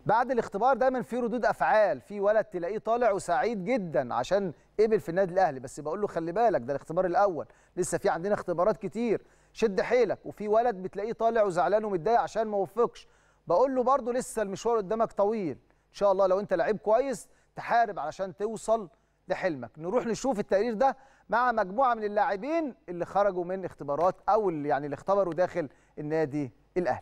بعد الاختبار دايما في ردود افعال في ولد تلاقيه طالع وسعيد جدا عشان قبل في النادي الاهلي بس بقول له خلي بالك ده الاختبار الاول لسه في عندنا اختبارات كتير شد حيلك وفي ولد بتلاقيه طالع وزعلان ومتضايق عشان ما وفقش بقول له برضه لسه المشوار قدامك طويل ان شاء الله لو انت لعيب كويس تحارب علشان توصل لحلمك نروح نشوف التقرير ده مع مجموعه من اللاعبين اللي خرجوا من اختبارات او اللي يعني اللي اختبروا داخل النادي الاهلي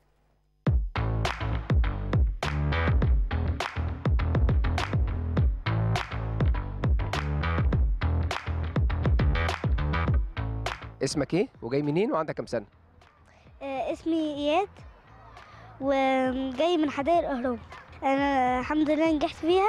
اسمك ايه وجاي منين وعندك كام سنه آه، اسمي اياد وجاي من حدائق الاهرام انا الحمد لله نجحت فيها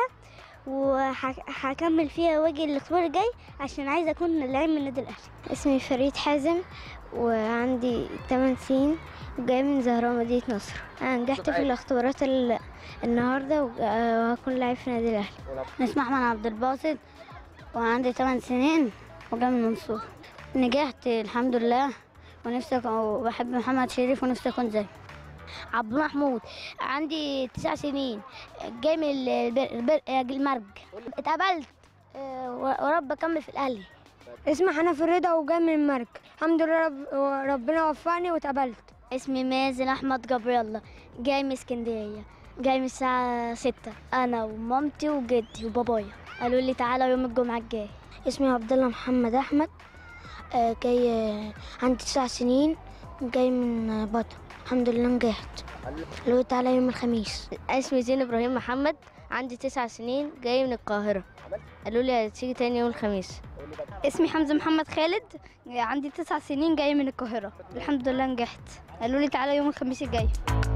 وهكمل فيها واجي الاختبار الجاي عشان عايزه اكون لعيب من النادي الاهلي اسمي فريد حازم وعندي 8 سنين وجاي من زهراء مدينه نصر انا نجحت في الاختبارات ال- النهارده وهكون لعيب في النادي الاهلي اسمي احمد عبد الباسط وعندي 8 سنين وجاي من المنصوره نجحت الحمد لله ونفسي أكون- وبحب محمد شريف ونفسي اكون زيه عبد محمود عندي تسع سنين جاي من البر- البر- المرج اتقبلت آه، ورب اكمل في الاهلي اسمي حنفي رضا وجاي من المرج الحمد لله رب ربنا وفقني واتقبلت اسمي مازن احمد جبر جاي من اسكندريه جاي من الساعه ستة انا ومامتي وجدي وبابايا قالوا لي تعالى يوم الجمعه الجاي اسمي عبد الله محمد احمد آه، جاي آه، عندي تسع سنين جاي من آه، بطن الحمد لله نجحت قالوا لي تعالى يوم الخميس اسمي زين ابراهيم محمد عندي تسع سنين جاي من القاهره قالوا لي هتيجي تاني يوم الخميس اسمي حمزه محمد خالد عندي تسع سنين جاي من القاهره الحمد لله نجحت قالوا لي تعالى يوم الخميس الجاي